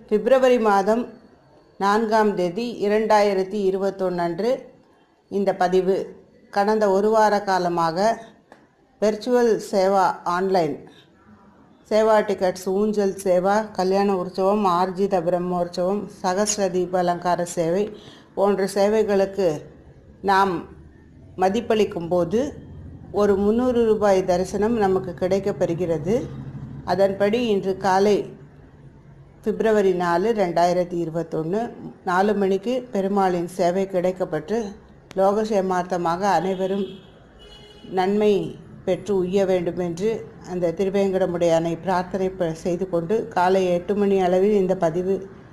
பிப்ரவரி மாதம் நான்காம் தேதி இரண்டாயிரத்தி இருபத்தொன்று அன்று இந்த பதிவு கடந்த ஒரு வார காலமாக virtual seva online seva tickets Unjal seva கல்யாண உற்சவம் ஆர்ஜித பிரம்மோற்சவம் சகஸ்ர தீப அலங்கார சேவை போன்ற சேவைகளுக்கு நாம் மதிப்பளிக்கும் போது ஒரு முந்நூறு ரூபாய் தரிசனம் நமக்கு கிடைக்கப்பெறுகிறது அதன்படி இன்று காலை பிப்ரவரி நாலு ரெண்டாயிரத்தி இருபத்தொன்று நாலு மணிக்கு பெருமாளின் சேவை கிடைக்கப்பட்டு லோகசேமார்த்தமாக அனைவரும் நன்மை பெற்று உய்ய வேண்டும் என்று அந்த திருவேங்கடமுடையானை பிரார்த்தனை ப- செய்து கொண்டு காலை எட்டு மணி அளவில் இந்த பதிவு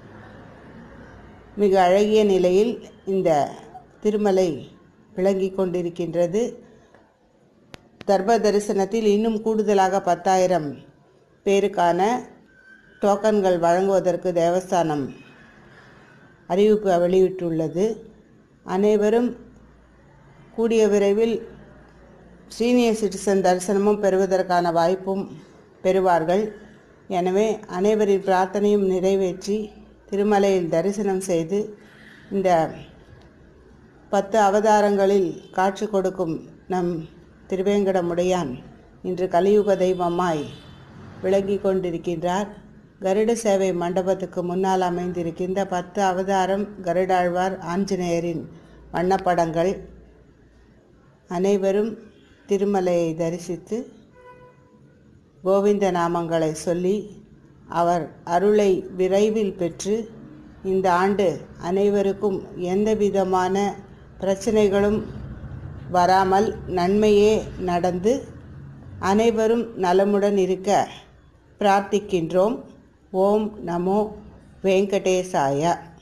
மிக அழகிய நிலையில் இந்த திருமலை விளங்கி கொண்டிருக்கின்றது தர்ப தரிசனத்தில் இன்னும் கூடுதலாக பத்தாயிரம் பேருக்கான டோக்கன்கள் வழங்குவதற்கு தேவஸ்தானம் அறிவிப்பு வெளியிட்டுள்ளது அனைவரும் கூடிய விரைவில் சீனியர் சிட்டிசன் தரிசனமும் பெறுவதற்கான வாய்ப்பும் பெறுவார்கள் எனவே அனைவரின் பிரார்த்தனையும் நிறைவேற்றி திருமலையில் தரிசனம் செய்து இந்த பத்து அவதாரங்களில் காட்சி கொடுக்கும் நம் திருவேங்கடமுடையான் இன்று கலியுக தெய்வமாய் விளங்கி கொண்டிருக்கின்றார் கருட சேவை மண்டபத்துக்கு முன்னால் அமைந்திருக்கின்ற பத்து அவதாரம் கருடாழ்வார் ஆஞ்சநேயரின் வண்ணப்படங்கள் அனைவரும் திருமலையை தரிசித்து கோவிந்த நாமங்களை சொல்லி அவர் அருளை விரைவில் பெற்று இந்த ஆண்டு அனைவருக்கும் எந்த விதமான பிரச்சனைகளும் வராமல் நன்மையே நடந்து அனைவரும் நலமுடன் இருக்க பிரார்த்திக்கின்றோம் ஓம் நமோ வெங்கடேசாய